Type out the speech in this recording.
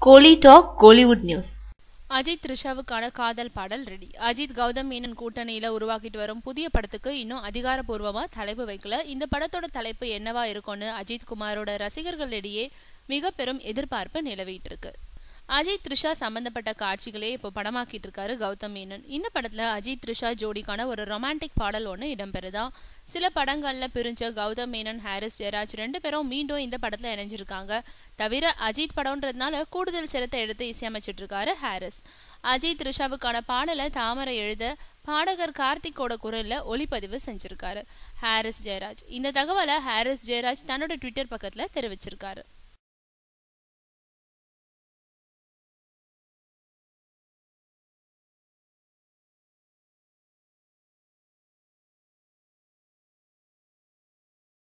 கோலி talk Kollywood news Ajith த்ரிஷாவுக்கான காதல் பாடல் ரெடி அஜித் கௌதம் மேனன் கூட்டணியில உருவாக்கிட்டு வரும் புதிய படத்துக்கு இன்னும் அதிகாரப்பூர்வமா தலைப்பு வைக்கல இந்த படத்தோட தலைப்பு என்னவா இருக்கும்னு அஜித் குமாரோட ரசிகர்களிடையே மிக பெரும் எதிர்பார்ப்பு நிலவிட்டு இருக்கு அஜித் த்ரிஷா சம்பந்தப்பட்ட காட்சிகளே இப்போ படமாக்கிட்டு இருக்காரு கௌதம் மேனன் இந்த படத்துல அஜித் த்ரிஷா ஜோடிக்கான ஒரு ரொமான்டிக் பாடல் ஒன்று இடம்பெறுதா சில படங்கள்ல பிரிஞ்ச கௌதம் மேனன் ஹாரிஸ் ஜெயராஜ் ரெண்டு பேரும் மீண்டும் இந்த படத்துல இணைஞ்சிருக்காங்க தவிர அஜித் படம்ன்றதுனால கூடுதல் சிரத்தை எடுத்து இசையமைச்சிட்டு இருக்காரு ஹாரிஸ் அஜித் த்ரிஷாவுக்கான பாடலை தாமரை எழுத பாடகர் கார்த்திக்கோட குரல்ல ஒளிப்பதிவு செஞ்சிருக்காரு ஹாரிஸ் ஜெயராஜ் இந்த தகவலை ஹாரிஸ் ஜெயராஜ் தன்னோட ட்விட்டர் பக்கத்துல தெரிவிச்சிருக்காரு